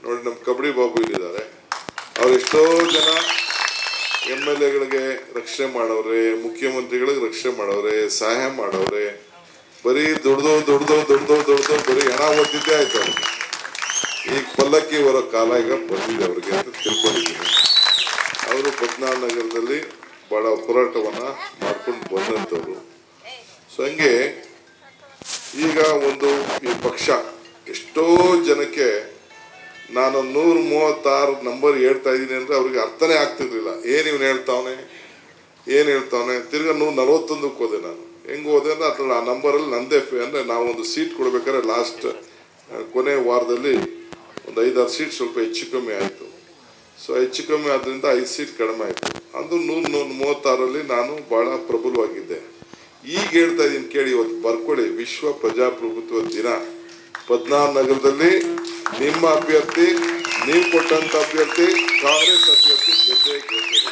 ನೋಡಿ ನಮ್ಮ ಕಬಡ್ಡಿ ಬಾಬು ಇಲ್ಲಿದ್ದಾರೆ ಅವ್ರು ಎಷ್ಟೋ ಜನ ಎಮ್ ಎಲ್ ಎಗಳಿಗೆ ರಕ್ಷಣೆ ಮಾಡವ್ರೆ ಮುಖ್ಯಮಂತ್ರಿಗಳಿಗೆ ರಕ್ಷಣೆ ಮಾಡವ್ರೆ ಸಹಾಯ ಮಾಡವ್ರೆ ಬರೀ ದುಡ್ದು ದುಡ್ದು ದುಡ್ದು ದುಡ್ದು ಬರೀ ಹಣ ಓದಿದ್ದೇ ಆಯ್ತು ಅವ್ರಿಗೆ ಈಗ ಪಲ್ಲಕ್ಕಿ ಬರೋ ಕಾಲ ಈಗ ಬಂದಿದೆ ಅವ್ರಿಗೆ ಅಂತ ತಿಳ್ಕೊಂಡಿದ್ದೀನಿ ಅವರು ಪದ್ನಾಲ್ ನಗರದಲ್ಲಿ ಬಹಳ ಹೋರಾಟವನ್ನ ಮಾಡ್ಕೊಂಡು ಬಂದಂಥವ್ರು ಸೊ ಹಂಗೆ ಈಗ ಒಂದು ಈ ಪಕ್ಷ ಎಷ್ಟೋ ಜನಕ್ಕೆ ನಾನು ನೂರ ಮೂವತ್ತಾರು ನಂಬರ್ ಹೇಳ್ತಾ ಇದ್ದೀನಿ ಅಂದ್ರೆ ಅವ್ರಿಗೆ ಅರ್ಥನೇ ಆಗ್ತಿರ್ಲಿಲ್ಲ ಏನ್ ಇವ್ನು ಹೇಳ್ತಾವನೆ ಏನ್ ಹೇಳ್ತಾವನೆ ತಿರ್ಗಾ ನೂರ ನಲವತ್ತೊಂದಕ್ಕೆ ಹೋದೆ ನಾನು ಹೆಂಗ್ ಹೋದೆ ಅಂದ್ರೆ ಅದ್ರಲ್ಲಿ ಆ ನಂಬರಲ್ಲಿ ನಂದೇ ಫೇ ಅಂದ್ರೆ ನಾವು ಒಂದು ಸೀಟ್ ಕೊಡ್ಬೇಕಾದ್ರೆ ಲಾಸ್ಟ್ ಕೊನೆ ವಾರದಲ್ಲಿ ಒಂದು ಐದಾರು ಸೀಟ್ ಸ್ವಲ್ಪ ಹೆಚ್ಚು ಕಮ್ಮಿ ಆಯಿತು ಸೊ ಹೆಚ್ಚು ಕಮ್ಮಿ ಆದ್ರಿಂದ ಐದು ಸೀಟ್ ಕಡಿಮೆ ಆಯಿತು ಅದು ನೂರ ನೂರ ಮೂವತ್ತಾರಲ್ಲಿ ನಾನು ಬಹಳ ಪ್ರಬಲವಾಗಿದ್ದೆ ಈಗ ಹೇಳ್ತಾ ಇದ್ದೀನಿ ಕೇಳಿ ಇವತ್ತು ಬರ್ಕೊಳ್ಳಿ ವಿಶ್ವ ಪ್ರಜಾಪ್ರಭುತ್ವ ದಿನ ಪದ್ನಾಲ್ ನಗರದಲ್ಲಿ ನಿಮ್ಮ ಅಭ್ಯರ್ಥಿ ನೀವು ಕೊಟ್ಟಂತ ಅಭ್ಯರ್ಥಿ ಕಾಂಗ್ರೆಸ್ ಅಭ್ಯರ್ಥಿ ಗೆದ್ದೇ ಗೆದ್ದರು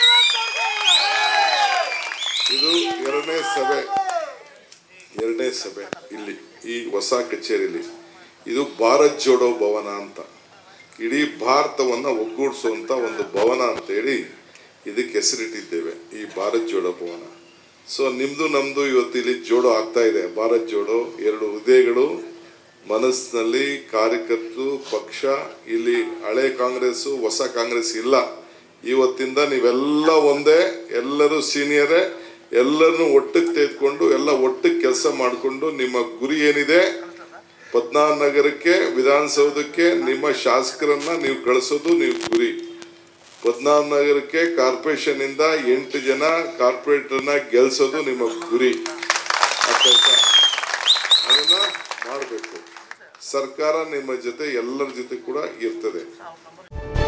ಇದು ಎರಡನೇ ಸಭೆ ಎರಡನೇ ಸಭೆ ಇಲ್ಲಿ ಈ ಹೊಸ ಕಚೇರಿಯಲ್ಲಿ ಇದು ಭಾರತ್ ಜೋಡೋ ಭವನ ಅಂತ ಇಡೀ ಭಾರತವನ್ನ ಒಗ್ಗೂಡಿಸುವಂತ ಒಂದು ಭವನ ಅಂತೇಳಿ ಇದಕ್ಕೆ ಹೆಸರಿಟ್ಟಿದ್ದೇವೆ ಈ ಭಾರತ್ ಜೋಡೋ ಭವನ ಸೊ ನಿಮ್ದು ನಮ್ದು ಇವತ್ತು ಇಲ್ಲಿ ಜೋಡೋ ಆಗ್ತಾ ಇದೆ ಭಾರತ್ ಜೋಡೋ ಎರಡು ಹೃದಯಗಳು ಮನಸ್ಸಿನಲ್ಲಿ ಕಾರ್ಯಕರ್ತರು ಪಕ್ಷ ಇಲ್ಲಿ ಹಳೆ ಕಾಂಗ್ರೆಸ್ ಹೊಸ ಕಾಂಗ್ರೆಸ್ ಇಲ್ಲ ಇವತ್ತಿಂದ ನೀವೆಲ್ಲ ಒಂದೇ ಎಲ್ಲರೂ ಸೀನಿಯರೇ ಎಲ್ಲರನ್ನು ಒಟ್ಟಿಗೆ ತೆಗೆದುಕೊಂಡು ಎಲ್ಲ ಒಟ್ಟಿಗೆ ಕೆಲಸ ಮಾಡಿಕೊಂಡು ನಿಮ್ಮ ಗುರಿ ಏನಿದೆ ಪದ್ನಾಲ್ ನಗರಕ್ಕೆ ವಿಧಾನಸೌಧಕ್ಕೆ ನಿಮ್ಮ ಶಾಸಕರನ್ನ ನೀವು ಕಳಿಸೋದು ನೀವು ಗುರಿ ಪದ್ನಾಲ್ ನಗರಕ್ಕೆ ಕಾರ್ಪೊರೇಷನ್ ಇಂದ ಎಂಟು ಜನ ಕಾರ್ಪೊರೇಟರ್ನ ಗೆಲ್ಸೋದು ನಿಮ್ಮ ಗುರಿ ಅರ್ಥಾಯ್ತಾ? ಅದನ್ನ ಮಾಡಬೇಕು ಸರ್ಕಾರ ನಿಮ್ಮ ಜೊತೆ ಎಲ್ಲರ ಜೊತೆ ಕೂಡ ಇರ್ತದೆ